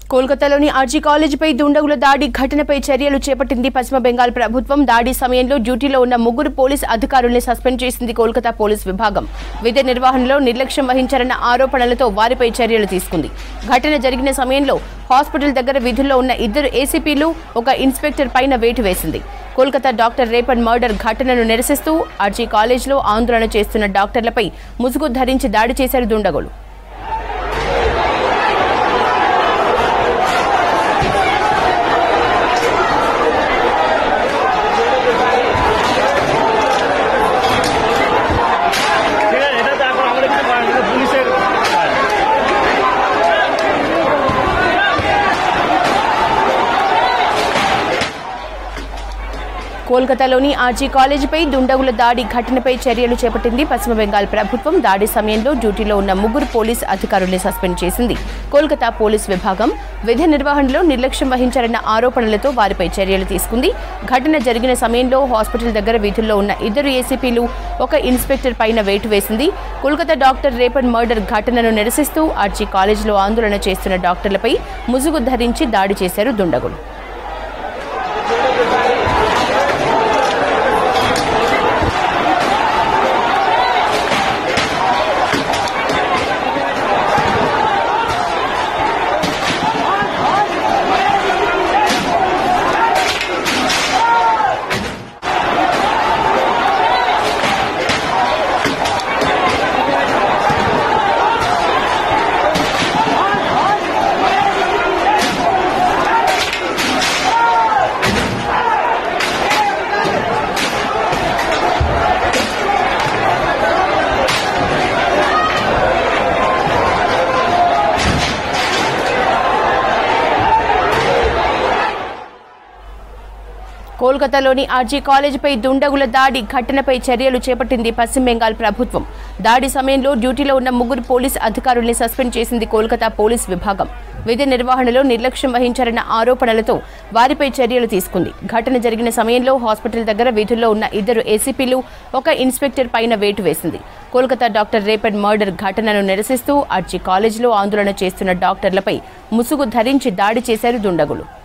కోల్కతాలోని ఆర్జీ కాలేజీపై దుండగుల దాడి ఘటనపై చర్యలు చేపట్టింది పశ్చిమ బెంగాల్ ప్రభుత్వం దాడి సమయంలో డ్యూటీలో ఉన్న ముగ్గురు పోలీస్ అధికారుల్ని సస్పెండ్ చేసింది కోల్కతా పోలీస్ విభాగం విధి నిర్వహణలో నిర్లక్ష్యం వహించారన్న ఆరోపణలతో వారిపై చర్యలు తీసుకుంది ఘటన జరిగిన సమయంలో హాస్పిటల్ దగ్గర విధుల్లో ఉన్న ఇద్దరు ఏసీపీలు ఒక ఇన్స్పెక్టర్ పైన వేటు వేసింది కోల్కతా డాక్టర్ రేపన్ మర్డర్ ఘటనను నిరసిస్తూ ఆర్జీ కాలేజీలో ఆందోళన చేస్తున్న డాక్టర్లపై ముసుగు ధరించి దాడి చేశారు దుండగులు ঠিক আছে এটা তো এখন আমাদের কিছু করার নেই, এটা পুলিশের কাজ। కోల్కతాలోని ఆర్జీ కాలేజీపై దుండగుల దాడి ఘటనపై చర్యలు చేపట్టింది పశ్చిమ బెంగాల్ ప్రభుత్వం దాడి సమయంలో డ్యూటీలో ఉన్న ముగ్గురు పోలీస్ అధికారుల్ని సస్పెండ్ చేసింది కోల్కతా పోలీస్ విభాగం విధి నిర్వహణలో నిర్లక్ష్యం వహించారన్న ఆరోపణలతో వారిపై చర్యలు తీసుకుంది ఘటన జరిగిన సమయంలో హాస్పిటల్ దగ్గర విధుల్లో ఉన్న ఇద్దరు ఏసీపీలు ఒక ఇన్స్పెక్టర్ పైన వేటు వేసింది కోల్కతా డాక్టర్ రేపన్ మర్డర్ ఘటనను నిరసిస్తూ ఆర్జీ కాలేజీలో ఆందోళన చేస్తున్న డాక్టర్లపై ముసుగు ధరించి దాడి చేశారు దుండగులు కోల్కతాలోని ఆర్జీ కాలేజీపై దుండగుల దాడి ఘటనపై చర్యలు చేపట్టింది పశ్చిమ బెంగాల్ ప్రభుత్వం దాడి సమయంలో డ్యూటీలో ఉన్న ముగ్గురు పోలీస్ అధికారుల్ని సస్పెండ్ చేసింది కోల్కతా పోలీస్ విభాగం విధి నిర్వహణలో నిర్లక్ష్యం వహించారన్న ఆరోపణలతో వారిపై చర్యలు తీసుకుంది ఘటన జరిగిన సమయంలో హాస్పిటల్ దగ్గర విధుల్లో ఉన్న ఇద్దరు ఏసీపీలు ఒక ఇన్స్పెక్టర్ పైన వేటు వేసింది కోల్కతా డాక్టర్ రేపడ్ మర్డర్ ఘటనను నిరసిస్తూ ఆర్జీ కాలేజీలో ఆందోళన చేస్తున్న డాక్టర్లపై ముసుగు ధరించి దాడి చేశారు దుండగులు